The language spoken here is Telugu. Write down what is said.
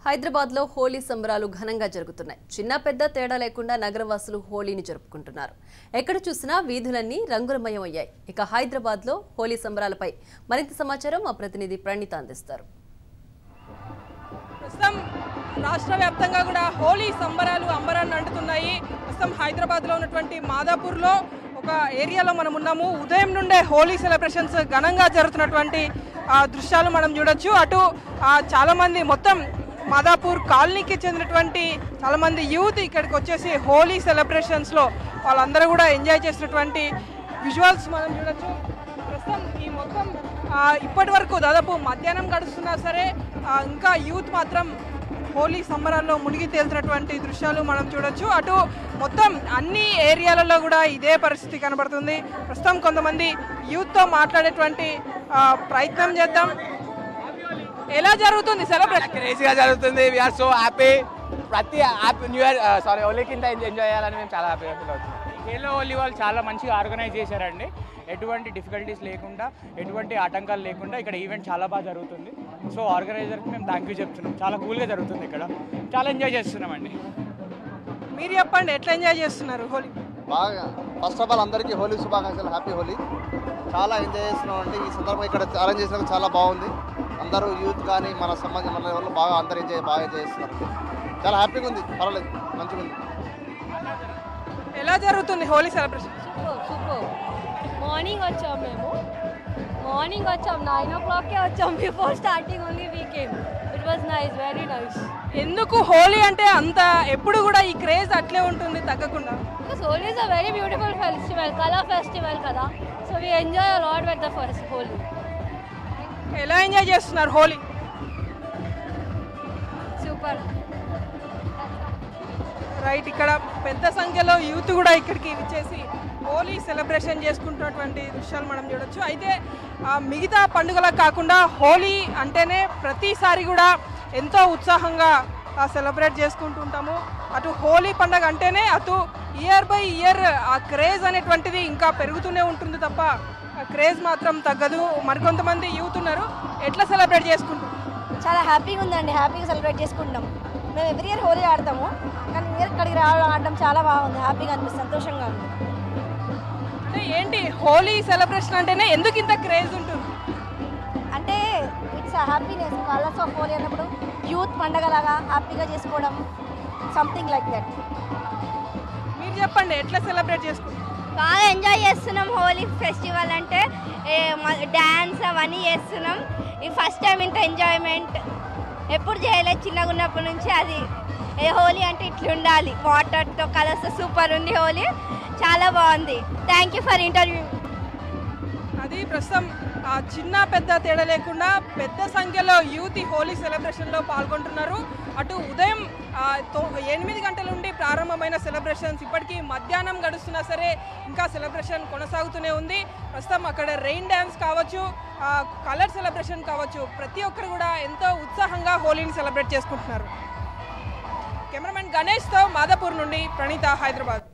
హైదరాబాద్ లో హోలీ సంబరాలు ఘనంగా జరుగుతున్నాయి చిన్న పెద్ద తేడా లేకుండా నగరవాసులు హోలీని జరుపుకుంటున్నారు ఎక్కడ చూసినా వీధులన్నీ రంగులమయం అయ్యాయి ఇక హైదరాబాద్ లో హోలీ సంబరాలపై మరింత సమాచారం మా ప్రతినిధి ప్రణీత అందిస్తారు ప్రస్తుతం రాష్ట్ర వ్యాప్తంగా కూడా హోలీ సంబరాలు అంబరాన్ని అంటున్నాయి ప్రస్తుతం హైదరాబాద్లో ఉన్నటువంటి మాదాపూర్లో ఒక ఏరియాలో మనం ఉన్నాము ఉదయం నుండే హోలీ సెలబ్రేషన్స్ ఘనంగా జరుగుతున్నటువంటి ఆ, దృశ్యాలు మనం చూడొచ్చు అటు ఆ, చాలామంది మొత్తం మాదాపూర్ కాలనీకి చెందినటువంటి చాలామంది యూత్ ఇక్కడికి వచ్చేసి హోలీ సెలబ్రేషన్స్లో వాళ్ళందరూ కూడా ఎంజాయ్ చేసినటువంటి విజువల్స్ మనం చూడొచ్చు ప్రస్తుతం ఈ మొత్తం ఆ, ఇప్పటి వరకు దాదాపు మధ్యాహ్నం గడుస్తున్నా సరే ఆ, ఇంకా యూత్ మాత్రం హోలీ సంబరాల్లో మునిగి తేలుతున్నటువంటి దృశ్యాలు మనం చూడొచ్చు అటు మొత్తం అన్ని ఏరియాలలో కూడా ఇదే పరిస్థితి కనబడుతుంది ప్రస్తుతం కొంతమంది యూత్తో మాట్లాడేటువంటి ఆ, ప్రయత్నం చేద్దాం ఎలా జరుగుతుంది సెలబ్రేషన్ క్రేజీగా జరుగుతుంది వీఆర్ సో హ్యాపీ ప్రతి happy new year sorry Holi కింద ఎంజాయ్ చేయాలని మేము చాలా హ్యాపీగా ఫీల్ అవుతున్నాం ఖేలో హోలీ వాళ్ళు చాలా మంచిగా ఆర్గనైజ్ చేశారండి ఎటువంటి డిఫికల్టీస్ లేకుండా ఎటువంటి ఆటంకాలు లేకుండా ఇక్కడ ఈవెంట్ చాలా బాగా జరుగుతుంది సో ఆర్గనైజర్కి మేము థ్యాంక్ యూ చెప్తున్నాం చాలా కూల్గా జరుగుతుంది ఇక్కడ చాలా ఎంజాయ్ చేస్తున్నామండి మీరు చెప్పండి ఎట్లా ఎంజాయ్ చేస్తున్నారు హోలీ బాగా ఫస్ట్ ఆఫ్ ఆల్ అందరికీ హోలీ శుభాకాంక్షలు హ్యాపీ హోలీ చాలా ఎంజాయ్ చేస్తున్నాం అండి ఈ సందర్భం ఇక్కడ అరేంజ్ చేసినందుకు చాలా బాగుంది అందరూ యూత్ కానీ మన సంబంధించిన మన వాళ్ళు బాగా అందరూ ఎంజాయ్ బాగా ఎంజాయ్ చేస్తున్నారు చాలా హ్యాపీగా ఉంది పర్వాలేదు మంచిగా ఉంది ఎలా జరుగుతుంది Holi celebration super super morning వచ్చాం మేము మార్నింగ్ వచ్చాం నైన్ ఓ క్లాక్కే వచ్చాం before starting only we came it was nice very nice ఎందుకు హోలీ అంటే అంత ఎప్పుడు కూడా ఈ క్రేజ్ అట్లే ఉంటుంది తగ్గకుండా because Holi is a very beautiful festival colour festival కదా so we enjoy lot with the first Holi ఎలా ఎంజాయ్ చేస్తున్నారు హోలీ సూపర్ రైట్ ఇక్కడ పెద్ద సంఖ్యలో యూత్ కూడా ఇక్కడికి విచ్చేసి హోలీ సెలబ్రేషన్ చేసుకుంటున్నటువంటి దృశ్యాలు మనం చూడొచ్చు అయితే ఆ, మిగతా పండుగలకు కాకుండా హోలీ అంటేనే ప్రతిసారి కూడా ఎంతో ఉత్సాహంగా సెలబ్రేట్ చేసుకుంటూ ఉంటాము అటు హోలీ పండుగ అంటేనే అటు ఇయర్ బై ఇయర్ ఆ క్రేజ్ అనేటువంటిది ఇంకా పెరుగుతూనే ఉంటుంది తప్ప ఆ క్రేజ్ మాత్రం తగ్గదు మరికొంతమంది యూత్ ఉన్నారు ఎట్లా సెలబ్రేట్ చేసుకుంటారు చాలా హ్యాపీగా ఉందండి హ్యాపీగా సెలబ్రేట్ చేసుకుంటాం మేము ఎవ్రీ ఇయర్ హోలీ ఆడతాము కానీ ఇయర్ ఇక్కడికి రావడం ఆడడం చాలా బాగుంది హ్యాపీగా అనిపిస్తుంది సంతోషంగా ఉంది అంటే ఏంటి హోలీ సెలబ్రేషన్ అంటేనే ఎందుకు ఇంత క్రేజ్ ఉంటుంది అంటే it's happiness colours of Holi అన్నప్పుడు యూత్ పండగలాగా హ్యాపీగా చేసుకోవడం సంథింగ్ లైక్ దట్ మీరు చెప్పండి ఎట్లా సెలబ్రేట్ చేసుకుంటారు బాగా ఎంజాయ్ చేస్తున్నాం హోలీ ఫెస్టివల్ అంటే డ్యాన్స్ అవన్నీ చేస్తున్నాం ఈ ఫస్ట్ టైం ఇంత ఎంజాయ్మెంట్ ఎప్పుడు చేయలేదు చిన్నగా ఉన్నప్పటి నుంచి అది ఏ హోలీ అంటే ఇట్లా ఉండాలి వాటర్తో కలర్స్ సూపర్ ఉంది హోలీ చాలా బాగుంది థ్యాంక్ యూ ఫర్ ఇంటర్వ్యూ అది ప్రస్తుతం ఆ, చిన్న పెద్ద తేడా లేకుండా పెద్ద సంఖ్యలో యూత్ ఈ హోలీ సెలబ్రేషన్లో పాల్గొంటున్నారు అటు ఉదయం ఆ, తో- ఎనిమిది గంటల నుండి ప్రారంభమైన సెలబ్రేషన్స్ ఇప్పటికీ మధ్యాహ్నం గడుస్తున్నా సరే ఇంకా సెలబ్రేషన్ కొనసాగుతూనే ఉంది ప్రస్తుతం అక్కడ రెయిన్ డ్యాన్స్ కావచ్చు కలర్ సెలబ్రేషన్ కావచ్చు ప్రతి ఒక్కరు కూడా ఎంతో ఉత్సాహంగా హోలీని సెలబ్రేట్ చేసుకుంటున్నారు కెమెరామెన్ గణేష్తో మాదాపూర్ నుండి ప్రణీత హైదరాబాద్